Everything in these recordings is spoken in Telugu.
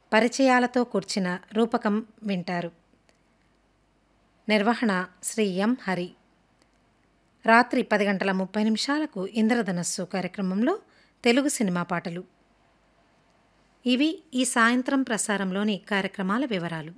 పరిచయాలతో కూర్చిన రూపకం వింటారు నిర్వహణ శ్రీ ఎం హరి రాత్రి పది గంటల ముప్పై నిమిషాలకు ఇంద్రధనస్సు కార్యక్రమంలో తెలుగు సినిమా పాటలు ఇవి ఈ సాయంత్రం ప్రసారంలోని కార్యక్రమాల వివరాలు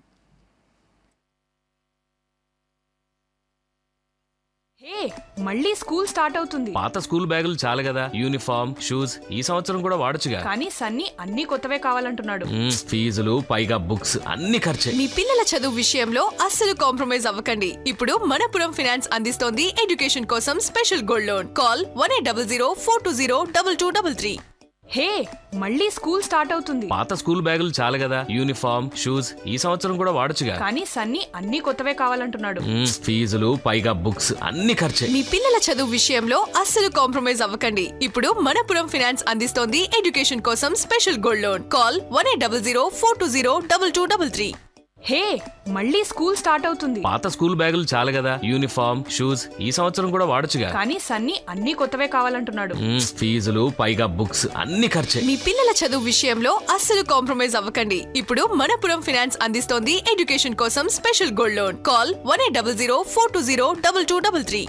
హే మళ్ళీ స్కూల్ స్టార్ట్ అవుతుంది పాత స్కూల్ బ్యాగులు చాలు కదా యూనిఫామ్ షూస్ ఈ సంవత్సరం కూడా వాడొచ్చుగా కానీ సన్నీ అన్ని కొత్తవే కావాలంటున్నాడు మ్మ్, ఫీజులు పైగా బుక్స్ అన్ని ఖర్చే మీ పిల్లల చదువు విషయంలో అస్సలు కాంప్రమైజ్ అవ్వకండి ఇప్పుడు మనపురం ఫినాన్స్ అందిస్తోంది ఎడ్యుకేషన్ కోసం special gold loan call one eight double zero four two zero double two double three hey మళ్ళీ స్కూల్ స్టార్ట్ అవుతుంది పాత స్కూల్ బ్యాగులు చాలు కదా యూనిఫామ్ షూస్ ఈ సంవత్సరం కూడా వాడొచ్చుగా కానీ సన్నీ అన్ని కొత్తవే కావాలంటున్నాడు మ్మ్, ఫీజులు పైగా బుక్స్ అన్ని ఖర్చే మీ పిల్లల చదువు విషయంలో అస్సలు కాంప్రమైజ్ అవ్వకండి ఇప్పుడు మనపురం ఫినాన్స్ అందిస్తోంది ఎడ్యుకేషన్ కోసం special gold loan call one eight double zero four two zero double two double three hey మళ్ళీ స్కూల్ స్టార్ట్ అవుతుంది పాత స్కూల్ బ్యాగులు చాలు కదా యూనిఫామ్ షూస్ ఈ సంవత్సరం కూడా వాడొచ్చుగా కానీ సన్నీ అన్ని కొత్తవే కావాలంటున్నాడు మ్మ్, ఫీజులు పైగా బుక్స్ అన్ని ఖర్చే మీ పిల్లల చదువు విషయంలో అస్సలు కాంప్రమైజ్ అవ్వకండి ఇప్పుడు మనపురం ఫినాన్స్ అందిస్తోంది ఎడ్యుకేషన్ కోసం special gold loan call one eight double zero four two zero double two double three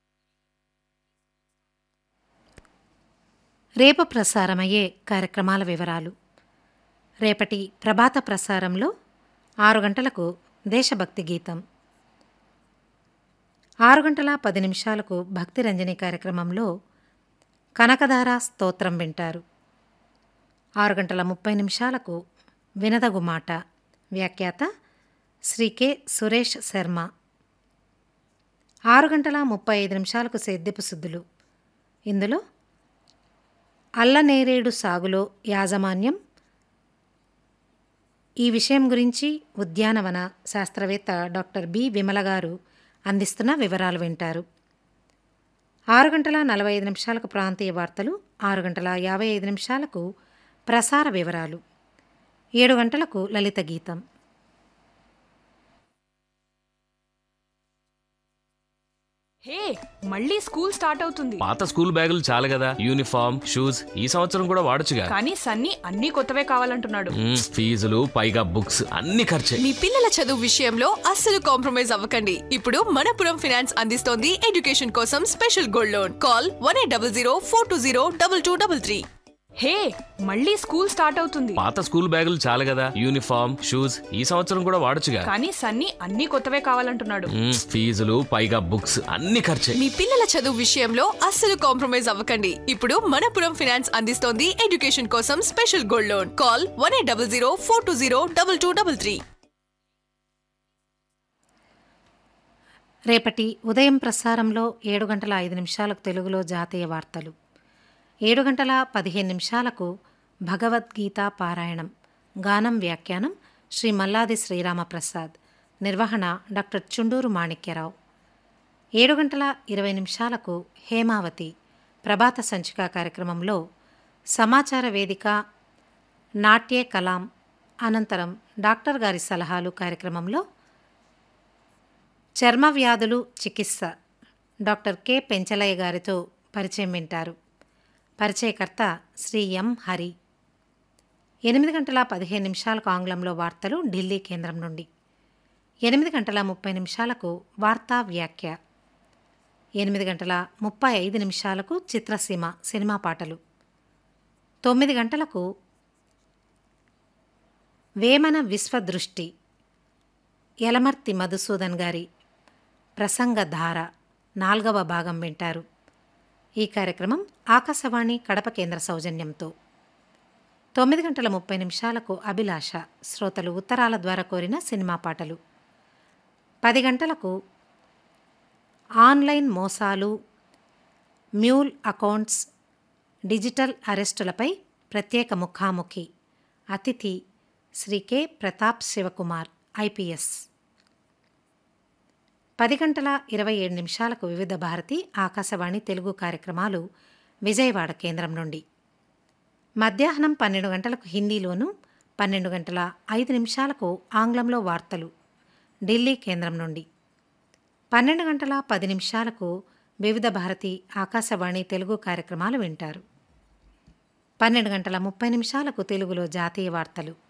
రేపు ప్రసారమయ్యే కార్యక్రమాల వివరాలు రేపటి ప్రభాత ప్రసారంలో ఆరు గంటలకు దేశభక్తి గీతం ఆరు గంటల పది నిమిషాలకు భక్తి రంజని కార్యక్రమంలో కనకధార స్తోత్రం వింటారు ఆరు గంటల ముప్పై నిమిషాలకు వినదగు మాట వ్యాఖ్యాత శ్రీ కె సురేష్ శర్మ ఆరు గంటల ముప్పై ఐదు నిమిషాలకు సేద్యపు శుద్ధులు ఇందులో అల్లనేరేడు సాగులో యాజమాన్యం ఈ విషయం గురించి ఉద్యానవన శాస్త్రవేత్త డాక్టర్ బి విమల గారు అందిస్తున్న వివరాలు వింటారు ఆరు గంటల నలభై ఐదు నిమిషాలకు ప్రాంతీయ వార్తలు ఆరు గంటల యాభై ఐదు నిమిషాలకు ప్రసార వివరాలు ఏడు గంటలకు లలిత గీతం హే మళ్ళీ స్కూల్ స్టార్ట్ అవుతుంది పాత స్కూల్ బ్యాగులు చాలు కదా యూనిఫామ్ షూస్ ఈ సంవత్సరం కూడా వాడొచ్చుగా కానీ సన్నీ అన్ని కొత్తవే కావాలంటున్నాడు మ్మ్, ఫీజులు పైగా బుక్స్ అన్ని ఖర్చే మీ పిల్లల చదువు విషయంలో అస్సలు కాంప్రమైజ్ అవ్వకండి ఇప్పుడు మనపురం ఫినాన్స్ అందిస్తోంది ఎడ్యుకేషన్ కోసం special gold loan call one eight double zero four two zero double two double three hey మళ్ళీ స్కూల్ స్టార్ట్ అవుతుంది పాత స్కూల్ బ్యాగులు చాలు కదా యూనిఫామ్ షూస్ ఈ సంవత్సరం కూడా వాడొచ్చుగా కానీ సన్నీ అన్ని కొత్తవే కావాలంటున్నాడు మ్మ్, ఫీజులు పైగా బుక్స్ అన్ని ఖర్చే మీ పిల్లల చదువు విషయంలో అస్సలు కాంప్రమైజ్ అవ్వకండి ఇప్పుడు మనపురం ఫినాన్స్ అందిస్తోంది ఎడ్యుకేషన్ కోసం special gold loan call one eight double zero four two zero double two double three రేపటి ఉదయం ప్రసారంలో ఏడు గంటల ఐదు నిమిషాలకు తెలుగులో జాతీయ వార్తలు ఏడు గంటల పదిహేను నిమిషాలకు భగవద్గీత పారాయణం గానం వ్యాఖ్యానం శ్రీ మల్లాది శ్రీరామప్రసాద్ నిర్వహణ డాక్టర్ చుండూరు మాణిక్యరావు ఏడు గంటల ఇరవై నిమిషాలకు హేమావతి ప్రభాత సంచిక కార్యక్రమంలో సమాచార వేదిక నాట్యే కలాం అనంతరం డాక్టర్ గారి సలహాలు కార్యక్రమంలో చర్మ వ్యాధులు చికిత్స డాక్టర్ కె పెంచలయ్య గారితో పరిచయం వింటారు పరిచయకర్త శ్రీ ఎం హరి ఎనిమిది గంటల పదిహేను నిమిషాలకు ఆంగ్లంలో వార్తలు ఢిల్లీ కేంద్రం నుండి ఎనిమిది గంటల ముప్పై నిమిషాలకు వార్తా వ్యాఖ్య ఎనిమిది గంటల ముప్పై ఐదు నిమిషాలకు చిత్రసీమ సినిమా పాటలు తొమ్మిది గంటలకు వేమన విశ్వదృష్టి యలమర్తి మధుసూదన్ గారి ప్రసంగధార నాల్గవ భాగం వింటారు ఈ కార్యక్రమం ఆకాశవాణి కడప కేంద్ర సౌజన్యంతో తొమ్మిది గంటల ముప్పై నిమిషాలకు అభిలాష శ్రోతలు ఉత్తరాల ద్వారా కోరిన సినిమా పాటలు పది గంటలకు ఆన్లైన్ మోసాలు మ్యూల్ అకౌంట్స్ డిజిటల్ అరెస్టులపై ప్రత్యేక ముఖాముఖి అతిథి శ్రీ కె ప్రతాప్ శివకుమార్ ఐపీఎస్ పది గంటల ఇరవై ఏడు నిమిషాలకు వివిధ భారతి ఆకాశవాణి తెలుగు కార్యక్రమాలు విజయవాడ కేంద్రం నుండి మధ్యాహ్నం పన్నెండు గంటలకు హిందీలోను పన్నెండు గంటల ఐదు నిమిషాలకు ఆంగ్లంలో వార్తలు ఢిల్లీ కేంద్రం నుండి పన్నెండు గంటల పది నిమిషాలకు వివిధ భారతి ఆకాశవాణి తెలుగు కార్యక్రమాలు వింటారు పన్నెండు గంటల ముప్పై నిమిషాలకు తెలుగులో జాతీయ వార్తలు